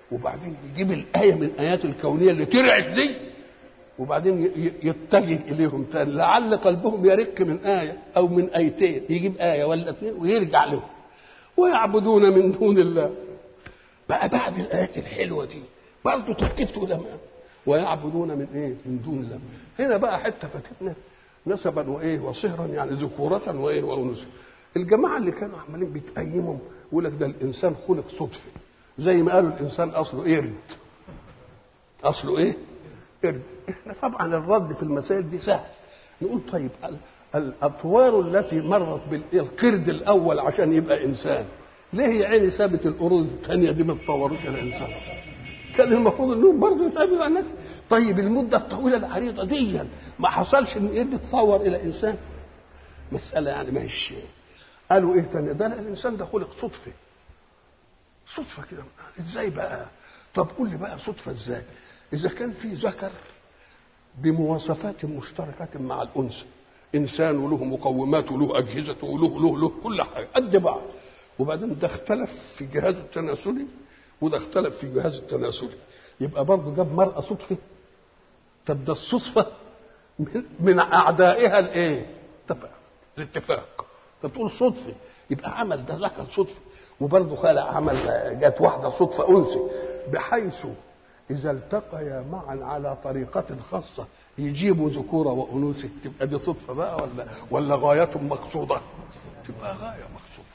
وبعدين يجيب الايه من الايات الكونيه اللي ترعش دي وبعدين ي- يتجه اليهم تاني لعل قلبهم يرق من ايه او من ايتين يجيب ايه ولا اثنين ويرجع لهم ويعبدون من دون الله بقى بعد الايات الحلوه دي برضه تلتفتوا الى ما ويعبدون من ايه؟ من دون الله هنا بقى حته فاتتنا نسبا وايه وصهرا يعني ذكورة وايه وانوثا الجماعه اللي كانوا عمالين بيتأيموا يقول لك ده الانسان خلق صدفه زي ما قالوا الانسان اصله قرد اصله ايه؟ قرد احنا طبعا الرد في المسائل دي سهل نقول طيب ال- الاطوار التي مرت بالقرد الاول عشان يبقى انسان ليه يا عيني سابت القرود الثانيه دي ما تطوروش الى انسان كان المفروض انهم برضه يتعاملوا مع الناس طيب المده الطويله العريضه دي ما حصلش ان قرد تطور الى انسان مساله يعني ما هيش قالوا ايه تاني ده الانسان ده خلق صدفه صدفه كده ازاي بقى طب قول لي بقى صدفه ازاي اذا كان في ذكر بمواصفات مشتركة مع الأنثى إنسان وله مقومات وله أجهزة وله له له كل حاجة قد بعض وبعدين ده اختلف في جهاز التناسلي وده اختلف في جهاز التناسلي يبقى برضه جاب مرأة صدفة طب ده الصدفة من- من أعدائها الإيه؟ اتفاق الاتفاق فتقول صدفة يبقى عمل ده ذكر صدفة وبرضه خلق عمل جت واحدة صدفة أنثى بحيث إذا التقيا معا على طريقة خاصة يجيبوا ذكورة وأنوثة تبقى دي صدفة بقى ولا ولا غاية مقصودة؟ تبقى غاية مقصودة.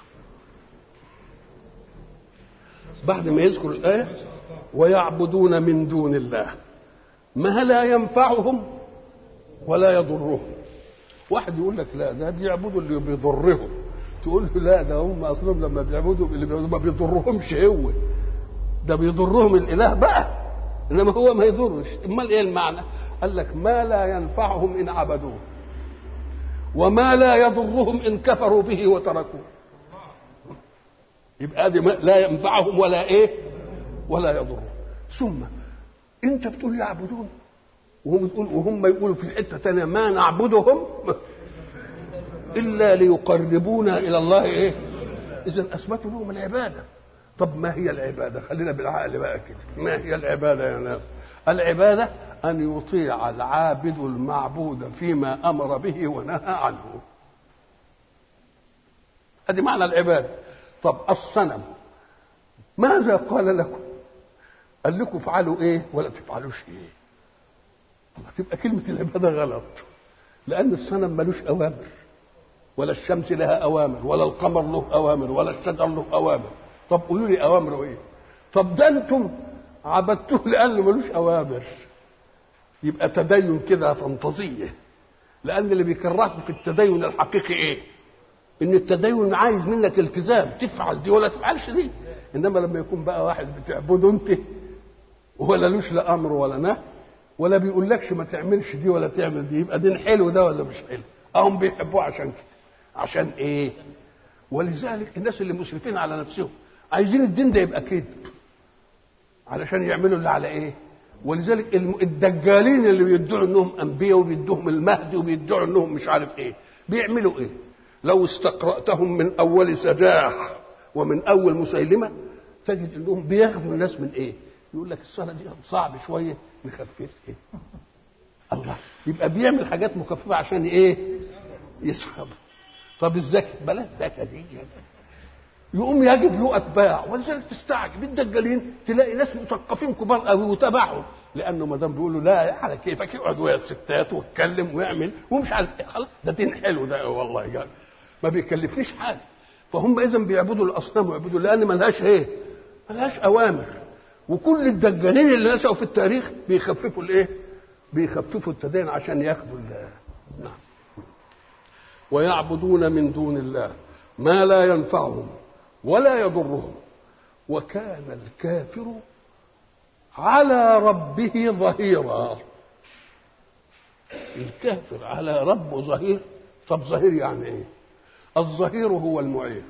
بعد ما يذكر الآية ويعبدون من دون الله ما لا ينفعهم ولا يضرهم واحد يقول لك لا ده بيعبدوا اللي بيضرهم تقول له لا ده هم اصلهم لما بيعبدوا اللي بيعبدوا ما بيضرهمش هو ده بيضرهم الاله بقى انما هو ما يضرش امال ايه المعنى قال لك ما لا ينفعهم ان عبدوه وما لا يضرهم ان كفروا به وتركوه يبقى دي ما- لا ينفعهم ولا ايه ولا يضرهم ثم انت بتقول يعبدون وهم بتقول وهم يقولوا في حته تانية ما نعبدهم الا ليقربونا الى الله ايه اذا اثبتوا لهم العباده طب ما هي العباده خلينا بالعقل بقى كده ما هي العباده يا ناس العباده ان يطيع العابد المعبود فيما امر به ونهى عنه ادي معنى العباده طب الصنم ماذا قال لكم قال لكم افعلوا ايه ولا تفعلوش ايه الله تبقى كلمه العباده غلط لان الصنم ملوش اوامر ولا الشمس لها اوامر ولا القمر له اوامر ولا الشجر له اوامر طب قولوا لي اوامره ايه طب ده انتم عبدتوه لانه ملوش اوامر يبقى تدين كده فانتازيه لان اللي بيكرهكم في التدين الحقيقي ايه ان التدين عايز منك التزام تفعل دي ولا تفعلش دي انما لما يكون بقى واحد بتعبده انت ولا لوش لا امر ولا نهي ولا بيقولكش ما تعملش دي ولا تعمل دي يبقى دين حلو ده ولا مش حلو اهم بيحبوه عشان كده عشان ايه ولذلك الناس اللي مسرفين على نفسهم عايزين الدين ده يبقى كذب علشان يعملوا اللي على ايه ولذلك الم- الدجالين اللي بيدعوا انهم انبياء وبيدوهم المهدي وبيدعوا انهم مش عارف ايه بيعملوا ايه لو استقرأتهم من اول سجاح ومن اول مسيلمه تجد انهم بياخدوا الناس من ايه يقول لك الصلاه دي صعب شويه نخفف ايه الله يبقى بيعمل حاجات مخففه عشان ايه يسحب طب الزكاه بلاش زكاه دي يقوم يجد له اتباع ولذلك تستعجب الدجالين تلاقي ناس مثقفين كبار قوي وتبعهم لانه ما دام بيقولوا لا على كيفك يقعد ويا الستات ويتكلم ويعمل ومش عارف إيه. خلاص ده دين حلو ده والله يعني ما بيكلفنيش حاجه فهم اذا بيعبدوا الاصنام ويعبدوا لان ما لهاش ايه؟ ما لهاش اوامر وكل الدجالين اللي نشأوا في التاريخ بيخففوا الايه؟ بيخففوا التدين عشان ياخدوا ال- نعم ويعبدون من دون الله ما لا ينفعهم ولا يضرهم وكان الكافر على ربه ظهيرا الكافر على ربه ظهير طب ظهير يعني ايه الظهير هو المعين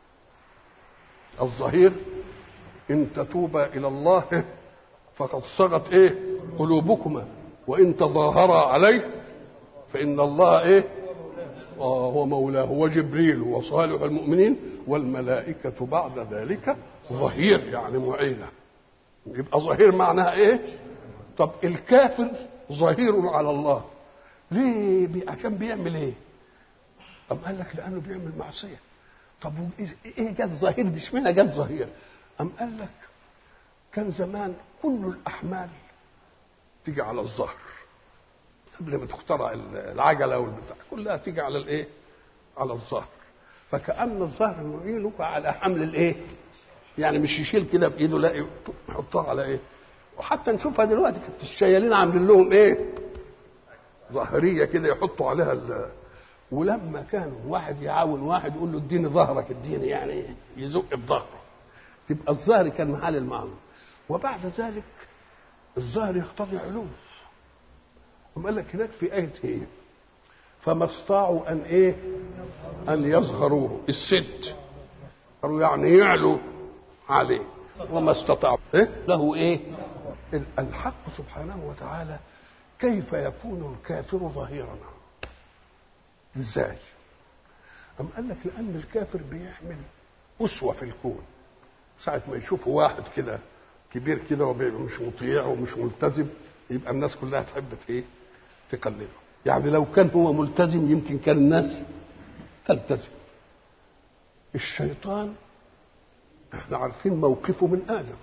الظهير ان تتوبا الى الله فقد صغت ايه قلوبكما وان تظاهرا عليه فان الله ايه آه هو مولاه وجبريل وصالح المؤمنين والملائكة بعد ذلك ظهير يعني معينة يبقى ظهير معناها ايه طب الكافر ظهير على الله ليه بي عشان بيعمل ايه أم قال لك لانه بيعمل معصيه طب ايه جت ظهير دي اشمعنى جت ظهير أم قال لك كان زمان كل الأحمال تيجي على الظهر قبل ما تخترع العجلة والبتاع كلها تيجي على الإيه؟ على الظهر فكأن الظهر يعينك على حمل الإيه؟ يعني مش يشيل كده بإيده لا يحطها على إيه؟ وحتى نشوفها دلوقتي كانت الشيالين عاملين لهم إيه؟ ظهرية كده يحطوا عليها ال ولما كان واحد يعاون واحد يقول له اديني ظهرك اديني يعني يزق بظهره تبقى الظهر كان محل المعنى وبعد ذلك الظهر يقتضي علو ثم قال لك هناك في آية إيه؟ فما استطاعوا أن إيه؟ أن يظهروه الست قالوا يعني يعلوا عليه وما استطاعوا إيه؟ له إيه؟ الحق سبحانه وتعالى كيف يكون الكافر ظهيرا ازاي أم قال لك لأن الكافر بيعمل أسوة في الكون ساعة ما يشوفوا واحد كده كبير كده ومش مطيع ومش ملتزم يبقى الناس كلها تحب ايه تقلده يعني لو كان هو ملتزم يمكن كان الناس تلتزم الشيطان احنا عارفين موقفه من ادم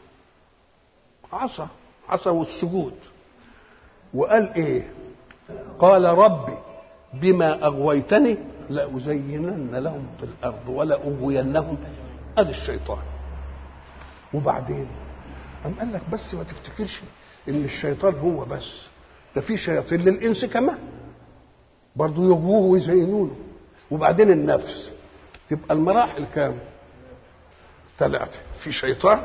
عصى عصى والسجود وقال ايه قال ربي بما اغويتني لازينن لهم في الارض ولاغوينهم ادي الشيطان وبعدين قام قال لك بس ما تفتكرش ان الشيطان هو بس ده في شياطين للانس كمان برضه يغووه ويزينوا له وبعدين النفس تبقى المراحل كام ثلاثة في شيطان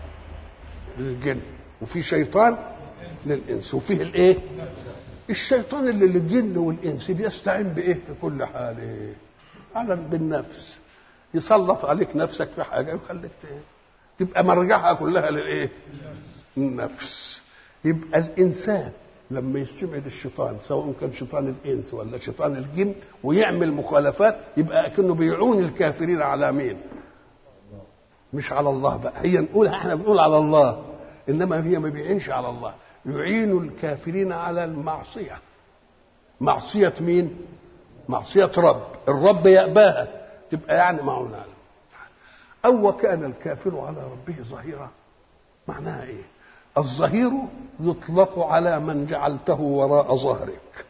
للجن وفي شيطان للإنس وفيه الإيه؟ الشيطان اللي للجن والإنس بيستعين بإيه في كل حال إيه؟ على بالنفس يسلط عليك نفسك في حاجة ويخليك تبقى مرجعها كلها للإيه؟ النفس يبقى الإنسان لما يستبعد الشيطان سواء كان شيطان الانس ولا شيطان الجن ويعمل مخالفات يبقى كأنه بيعون الكافرين على مين؟ مش على الله بقى هي نقول احنا بنقول على الله انما هي ما بيعينش على الله يعين الكافرين على المعصيه معصيه مين؟ معصيه رب الرب يأباها تبقى يعني معونه على أو وكان الكافر على ربه ظهيرا معناها ايه؟ الظهير يطلق على من جعلته وراء ظهرك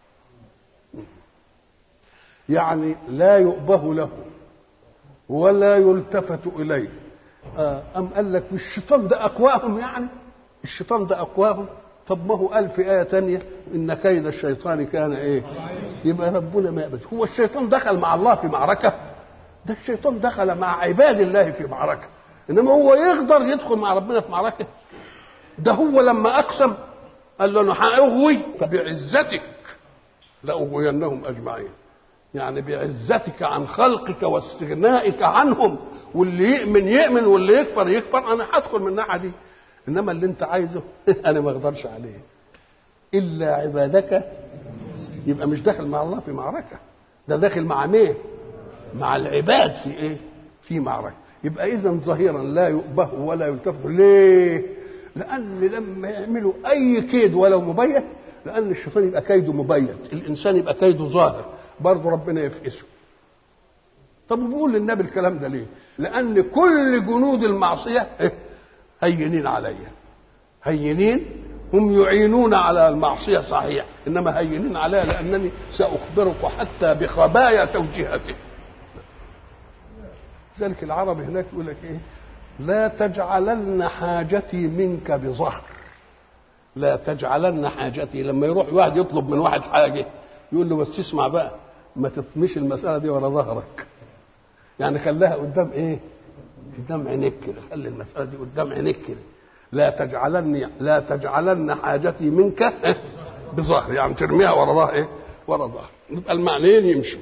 يعني لا يؤبه له ولا يلتفت اليه أم قال لك الشيطان ده أقواهم يعني الشيطان ده أقواهم طب ما هو قال في آية تانية إن كيد الشيطان كان إيه يبقى ربنا ما يقبل هو الشيطان دخل مع الله في معركة ده الشيطان دخل مع عباد الله في معركة إنما هو يقدر يدخل مع ربنا في معركة ده هو لما اقسم قال له انا هاغوي بعزتك لاغوينهم اجمعين يعني بعزتك عن خلقك واستغنائك عنهم واللي يؤمن يؤمن واللي يكفر يكفر انا هدخل من الناحيه دي انما اللي انت عايزه انا ما اقدرش عليه الا عبادك يبقى مش داخل مع الله في معركه ده داخل مع مين مع العباد في ايه في معركه يبقى اذا ظهيرا لا يؤبه ولا يلتفت ليه لان لما يعملوا اي كيد ولو مبيت لان الشيطان يبقى كيده مبيت الانسان يبقى كيده ظاهر برضه ربنا يفقسه طب بيقول للنبي الكلام ده ليه لان كل جنود المعصيه هينين عليا هينين هم يعينون على المعصيه صحيح انما هينين عليها لانني ساخبرك حتى بخبايا توجيهته ذلك العرب هناك يقول لك ايه لا تجعلن حاجتي منك بظهر لا تجعلن حاجتي لما يروح واحد يطلب من واحد حاجه يقول له بس تسمع بقى ما تطمش المساله دي ورا ظهرك يعني خليها قدام ايه قدام عينيك كده خلي المساله دي قدام عينيك كده لا تجعلني لا تجعلن حاجتي منك بظهر يعني ترميها ورا ظهر ايه ورا ظهر يبقى المعنيين يمشوا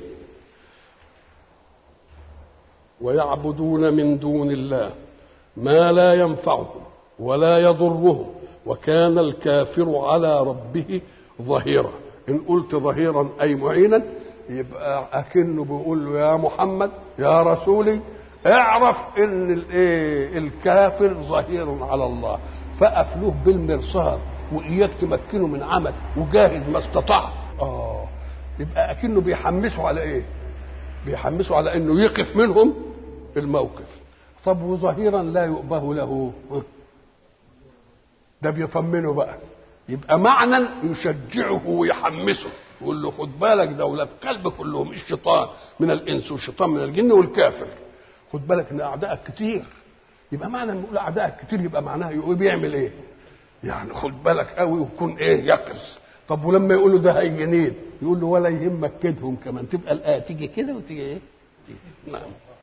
ويعبدون من دون الله ما لا ينفعهم ولا يضرهم وكان الكافر على ربه ظهيرا ان قلت ظهيرا اي معينا يبقى اكنه بيقول له يا محمد يا رسولي اعرف ان الايه الكافر ظهير على الله فقف له بالمرصاد واياك تمكنه من عمل وجاهد ما استطاع اه يبقى اكنه بيحمسه على ايه بيحمسه على انه يقف منهم الموقف طب وظهيرا لا يؤبه له ده بيطمنه بقى يبقى معنى يشجعه ويحمسه يقول له خد بالك ده ولاد كلب كلهم الشيطان من الانس والشيطان من الجن والكافر خد بالك ان اعدائك كتير يبقى معنى ان نقول اعدائك كتير يبقى معناها يقول بيعمل ايه؟ يعني خد بالك قوي ويكون ايه يقظ طب ولما يقول له ده هيجنين يقول له ولا يهمك كدهم كمان تبقى الايه تيجي كده وتيجي ايه؟ تيجي. نعم